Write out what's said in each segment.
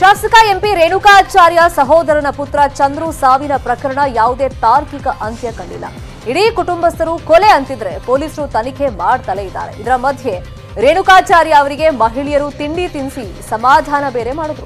ಶಾಸಕ ಎಂಪಿ ರೇಣುಕಾಚಾರ್ಯ ಸಹೋದರನ ಪುತ್ರ ಚಂದ್ರು ಸಾವಿನ ಪ್ರಕರಣ ಯಾವುದೇ ತಾರ್ಕಿಕ ಅಂತ್ಯ ಕಂಡಿಲ್ಲ ಇಡೀ ಕುಟುಂಬಸ್ಥರು ಕೊಲೆ ಅಂತಿದ್ರೆ ಪೊಲೀಸರು ತನಿಖೆ ಮಾಡ್ತಲೇ ಇದ್ದಾರೆ ಇದರ ಮಧ್ಯೆ ರೇಣುಕಾಚಾರ್ಯ ಅವರಿಗೆ ಮಹಿಳೆಯರು ತಿಂಡಿ ತಿನ್ನಿಸಿ ಸಮಾಧಾನ ಬೇರೆ ಮಾಡಿದ್ರು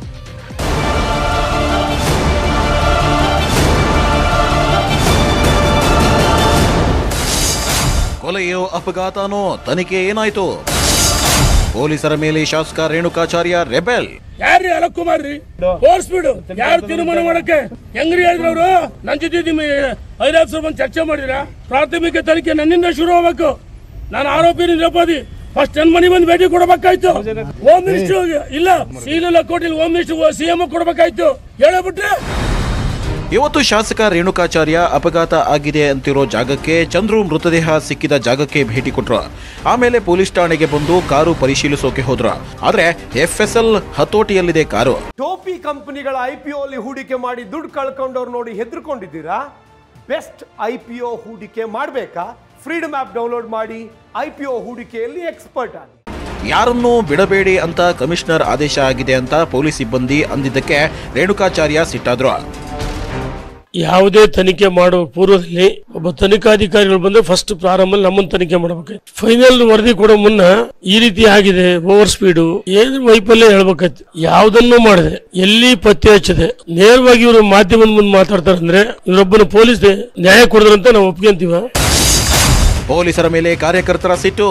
ಕೊಲೆಯೋ ಅಪಘಾತನೋ ತನಿಖೆ ಏನಾಯ್ತು ಪೊಲೀಸರ ಮೇಲೆ ಶಾಸಕ ರೇಣುಕಾಚಾರ್ಯ ರೆಬೆಲ್ ಯಾರ್ರಿ ಅಲಕ್ ಕುಮಾರ್ ರೀ ಓಡಿಸ್ಬಿಡು ಯಾರು ತೀರ್ಮಾನ ಮಾಡಕ್ಕೆ ಹೆಂಗ್ರಿ ಹೇಳಿದ್ರು ಅವರು ನನ್ ಜೊತೆ ನಿಮ್ ಐದಾರು ಸಾವಿರ ಬಂದು ಚರ್ಚೆ ಮಾಡಿದ್ರ ಪ್ರಾಥಮಿಕ ತನಿಖೆ ನನ್ನಿಂದ ಶುರು ಆಗ್ಬೇಕು ನಾನು ಆರೋಪಿ ನಿರಪರಾಧಿ ಫಸ್ಟ್ ನನ್ ಮನೆ ಬಂದು ಭೇಟಿ ಕೊಡಬೇಕಾಯ್ತು ಹೋಮ್ ಮಿನಿಸ್ಟರ್ ಇಲ್ಲ ಸೀಲೆಲ್ಲ ಕೊಟ್ಟಿಲ್ಲ ಹೋಮ್ ಮಿನಿಸ್ಟರ್ ಸಿಎಂ ಕೊಡಬೇಕಾಯ್ತು ಹೇಳಬಿಟ್ರೆ ಇವತ್ತು ಶಾಸಕ ರೇಣುಕಾಚಾರ್ಯ ಅಪಘಾತ ಆಗಿದೆ ಅಂತಿರೋ ಜಾಗಕ್ಕೆ ಚಂದ್ರು ಮೃತದೇಹ ಸಿಕ್ಕಿದ ಜಾಗಕ್ಕೆ ಭೇಟಿ ಕೊಟ್ರು ಆಮೇಲೆ ಪೊಲೀಸ್ ಠಾಣೆಗೆ ಬಂದು ಕಾರು ಪರಿಶೀಲಿಸೋಕೆ ಹೋದ್ರು ಆದ್ರೆ ಎಫ್ಎಸ್ಎಲ್ ಹತೋಟಿಯಲ್ಲಿದೆ ಕಾರು ಟೋಪಿ ಕಂಪನಿಗಳ ಐ ಪಿ ಅಲ್ಲಿ ಹೂಡಿಕೆ ಮಾಡಿ ದುಡ್ಡು ಕಳ್ಕೊಂಡವ್ರು ನೋಡಿ ಹೆದರ್ಕೊಂಡಿದ್ದೀರಾ ಬೆಸ್ಟ್ ಐ ಪಿ ಒ ಹೂಡಿಕೆ ಮಾಡಬೇಕಾ ಫ್ರೀಡಮ್ ಆ್ಯಪ್ ಡೌನ್ಲೋಡ್ ಮಾಡಿ ಐ ಪಿ ಒ ಹೂಡಿಕೆಯಲ್ಲಿ ಎಕ್ಸ್ಪರ್ಟ್ ಆಗಿ ಯಾರನ್ನೂ ಬಿಡಬೇಡಿ ಅಂತ ಕಮಿಷನರ್ ಆದೇಶ ಆಗಿದೆ ಅಂತ ಪೊಲೀಸ್ ಸಿಬ್ಬಂದಿ ಅಂದಿದ್ದಕ್ಕೆ ರೇಣುಕಾಚಾರ್ಯ ಸಿಟ್ಟಾದ್ರು ಯಾವುದೇ ತನಿಖೆ ಮಾಡುವ ಪೂರ್ವದಲ್ಲಿ ಒಬ್ಬ ತನಿಖಾಧಿಕಾರಿಗಳು ಬಂದ್ರೆ ಫಸ್ಟ್ ಪ್ರಾರಂಭ ನಮ್ಮನ್ನ ತನಿಖೆ ಮಾಡಬೇಕು ಫೈನಲ್ ವರದಿ ಕೊಡೋ ಮುನ್ನ ಈ ರೀತಿ ಆಗಿದೆ ಓವರ್ ಸ್ಪೀಡು ಏನು ವೈಫಲ್ಯ ಹೇಳ್ಬೇಕಾಯ್ತು ಯಾವುದನ್ನು ಮಾಡಿದೆ ಎಲ್ಲಿ ಪತ್ತೆ ಹಚ್ಚದೆ ನೇರವಾಗಿ ಇವರು ಮಾಧ್ಯಮದ ಮುಂದೆ ಮಾತಾಡ್ತಾರೆ ಅಂದ್ರೆ ಇವರೊಬ್ಬನ ಪೊಲೀಸ್ ನ್ಯಾಯ ಕೊಡದ್ರಂತ ನಾವು ಒಪ್ಕೊಂತೀವ ಪೊಲೀಸರ ಮೇಲೆ ಕಾರ್ಯಕರ್ತರ ಸಿಟ್ಟು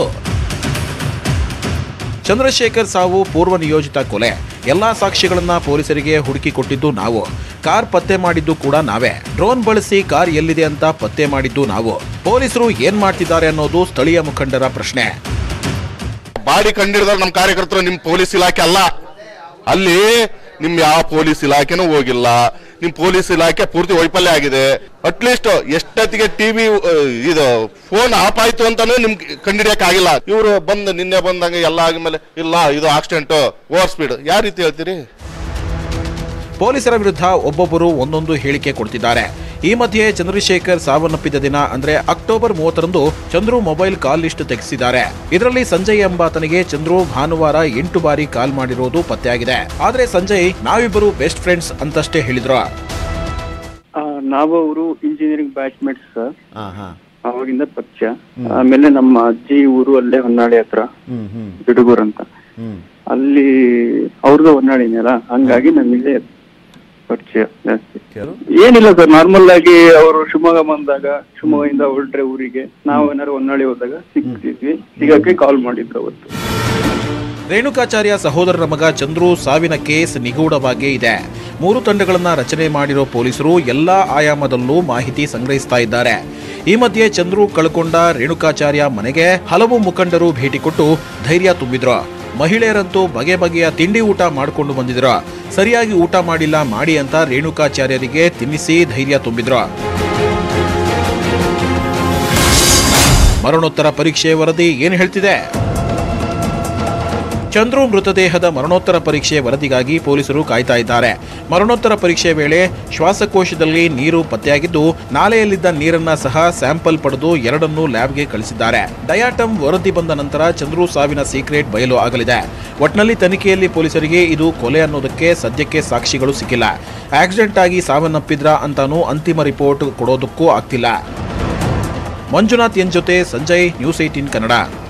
ಚಂದ್ರಶೇಖರ್ ಸಾವು ಪೂರ್ವ ನಿಯೋಜಿತ ಕೊಲೆ ಎಲ್ಲಾ ಸಾಕ್ಷಿಗಳನ್ನ ಪೊಲೀಸರಿಗೆ ಹುಡುಕಿ ಕೊಟ್ಟಿದ್ದು ನಾವು ಕಾರ್ ಪತ್ತೆ ಮಾಡಿದ್ದು ಕೂಡ ನಾವೇ ಡ್ರೋನ್ ಬಳಸಿ ಕಾರ್ ಎಲ್ಲಿದೆ ಅಂತ ಪತ್ತೆ ಮಾಡಿದ್ದು ನಾವು ಪೊಲೀಸರು ಏನ್ ಮಾಡ್ತಿದ್ದಾರೆ ಅನ್ನೋದು ಸ್ಥಳೀಯ ಮುಖಂಡರ ಪ್ರಶ್ನೆ ಬಾಡಿ ಕಂಡಿಡಿದವ್ರು ನಮ್ಮ ಕಾರ್ಯಕರ್ತರು ನಿಮ್ ಪೊಲೀಸ್ ಇಲಾಖೆ ಅಲ್ಲ ಅಲ್ಲಿ ನಿಮ್ ಯಾವ ಪೊಲೀಸ್ ಇಲಾಖೆನೂ ಹೋಗಿಲ್ಲ ನಿಮ್ ಪೊಲೀಸ್ ಇಲಾಖೆ ಪೂರ್ತಿ ವೈಫಲ್ಯ ಆಗಿದೆ ಅಟ್ಲೀಸ್ಟ್ ಎಷ್ಟೊತ್ತಿಗೆ ಟಿವಿ ಇದು ಫೋನ್ ಆಫ್ ಆಯ್ತು ಅಂತಾನು ನಿಮ್ ಕಂಡಿಡಿಯಕ್ ಆಗಿಲ್ಲ ಇವರು ಬಂದ್ ನಿನ್ನೆ ಬಂದಂಗೆ ಎಲ್ಲ ಆಗಿದ್ಮೇಲೆ ಇಲ್ಲ ಇದು ಆಕ್ಸಿಡೆಂಟ್ ಓವರ್ ಸ್ಪೀಡ್ ಯಾವ ರೀತಿ ಹೇಳ್ತೀರಿ ಪೊಲೀಸರ ವಿರುದ್ಧ ಒಬ್ಬೊಬ್ಬರು ಒಂದೊಂದು ಹೇಳಿಕೆ ಕೊಡ್ತಿದ್ದಾರೆ ಈ ಮಧ್ಯೆ ಚಂದ್ರಶೇಖರ್ ಸಾವನ್ನಪ್ಪಿದ ದಿನ ಅಂದ್ರೆ ಅಕ್ಟೋಬರ್ ಮೂವತ್ತರಂದು ಚಂದ್ರು ಮೊಬೈಲ್ ಕಾಲ್ ಲಿಸ್ಟ್ ತೆಗೆಸಿದ್ದಾರೆ ಇದರಲ್ಲಿ ಸಂಜಯ್ ಎಂಬಾತನಿಗೆ ಚಂದ್ರು ಭಾನುವಾರ ಎಂಟು ಬಾರಿ ಕಾಲ್ ಮಾಡಿರೋದು ಪತ್ತೆಯಾಗಿದೆ ಆದ್ರೆ ಸಂಜಯ್ ನಾವಿಬ್ಬರು ಬೆಸ್ಟ್ ಫ್ರೆಂಡ್ಸ್ ಅಂತಷ್ಟೇ ಹೇಳಿದ್ರು ಆ, ನಾವು ಅವರು ಇಂಜಿನಿಯರಿಂಗ್ ಬ್ಯಾಚ್ಮೇಟ್ಸ್ ಸರ್ ಅವಾಗಿಂದ ಪರಿಚಯ ಆಮೇಲೆ ನಮ್ಮ ಅಜ್ಜಿ ಊರು ಅಲ್ಲೇ ಹೊನ್ನಾಳಿ ಹತ್ರ ಬಿಡುಗೂರ್ ಅಂತ ಅಲ್ಲಿ ಅವ್ರದ್ದು ಹೊನ್ನಾಳಿನೇ ಅಲ್ಲ ಹಂಗಾಗಿ ನಮಗೆ ಪರಿಚಯ ಜಾಸ್ತಿ ಏನಿಲ್ಲ ಸರ್ ನಾರ್ಮಲ್ ಆಗಿ ಅವರು ಶಿವಮೊಗ್ಗ ಬಂದಾಗ ಶಿವಮೊಗ್ಗದಿಂದ ಹೊರಟ್ರೆ ಊರಿಗೆ ನಾವು ಏನಾದ್ರು ಹೊನ್ನಾಳಿ ಹೋದಾಗ ಸಿಗ್ತಿದ್ವಿ ಸಿಗಕ್ಕೆ ಕಾಲ್ ಮಾಡಿದ್ರು ಅವತ್ತು ರೇಣುಕಾಚಾರ್ಯ ಸಹೋದರರ ಮಗ ಚಂದ್ರು ಸಾವಿನ ಕೇಸ್ ನಿಗೂಢವಾಗೇ ಇದೆ ಮೂರು ತಂಡಗಳನ್ನ ರಚನೆ ಮಾಡಿರೋ ಪೊಲೀಸರು ಎಲ್ಲಾ ಆಯಾಮದಲ್ಲೂ ಮಾಹಿತಿ ಸಂಗ್ರಹಿಸ್ತಾ ಇದ್ದಾರೆ ಈ ಮಧ್ಯೆ ಚಂದ್ರು ಕಳ್ಕೊಂಡ ರೇಣುಕಾಚಾರ್ಯ ಮನೆಗೆ ಹಲವು ಮುಖಂಡರು ಭೇಟಿ ಕೊಟ್ಟು ಧೈರ್ಯ ತುಂಬಿದ್ರು ಮಹಿಳೆಯರಂತೂ ಬಗೆ ಬಗೆಯ ತಿಂಡಿ ಊಟ ಮಾಡಿಕೊಂಡು ಬಂದಿದ್ರು ಸರಿಯಾಗಿ ಊಟ ಮಾಡಿಲ್ಲ ಮಾಡಿ ಅಂತ ರೇಣುಕಾಚಾರ್ಯರಿಗೆ ತಿನ್ನಿಸಿ ಧೈರ್ಯ ತುಂಬಿದ್ರು ಮರಣೋತ್ತರ ಪರೀಕ್ಷೆ ವರದಿ ಏನು ಹೇಳ್ತಿದೆ ಚಂದ್ರು ಮೃತದೇಹದ ಮರಣೋತ್ತರ ಪರೀಕ್ಷೆ ವರದಿಗಾಗಿ ಪೊಲೀಸರು ಕಾಯ್ತಾ ಇದ್ದಾರೆ ಮರಣೋತ್ತರ ಪರೀಕ್ಷೆ ವೇಳೆ ಶ್ವಾಸಕೋಶದಲ್ಲಿ ನೀರು ಪತ್ತೆಯಾಗಿದ್ದು ನಾಲೆಯಲ್ಲಿದ್ದ ನೀರನ್ನ ಸಹ ಸ್ಯಾಂಪಲ್ ಪಡೆದು ಎರಡನ್ನೂ ಲ್ಯಾಬ್ಗೆ ಕಳಿಸಿದ್ದಾರೆ ಡಯಾಟಮ್ ವರದಿ ಬಂದ ನಂತರ ಚಂದ್ರು ಸಾವಿನ ಸೀಕ್ರೆಟ್ ಬಯಲು ಆಗಲಿದೆ ಒಟ್ನಲ್ಲಿ ತನಿಖೆಯಲ್ಲಿ ಪೊಲೀಸರಿಗೆ ಇದು ಕೊಲೆ ಅನ್ನೋದಕ್ಕೆ ಸದ್ಯಕ್ಕೆ ಸಾಕ್ಷಿಗಳು ಸಿಕ್ಕಿಲ್ಲ ಆಕ್ಸಿಡೆಂಟ್ ಆಗಿ ಸಾವನ್ನಪ್ಪಿದ್ರ ಅಂತಾನೂ ಅಂತಿಮ ರಿಪೋರ್ಟ್ ಕೊಡೋದಕ್ಕೂ ಆಗ್ತಿಲ್ಲ ಮಂಜುನಾಥ್ ಎನ್ ಜೊತೆ ಸಂಜಯ್ ನ್ಯೂಸ್ ಏಟೀನ್ ಕನ್ನಡ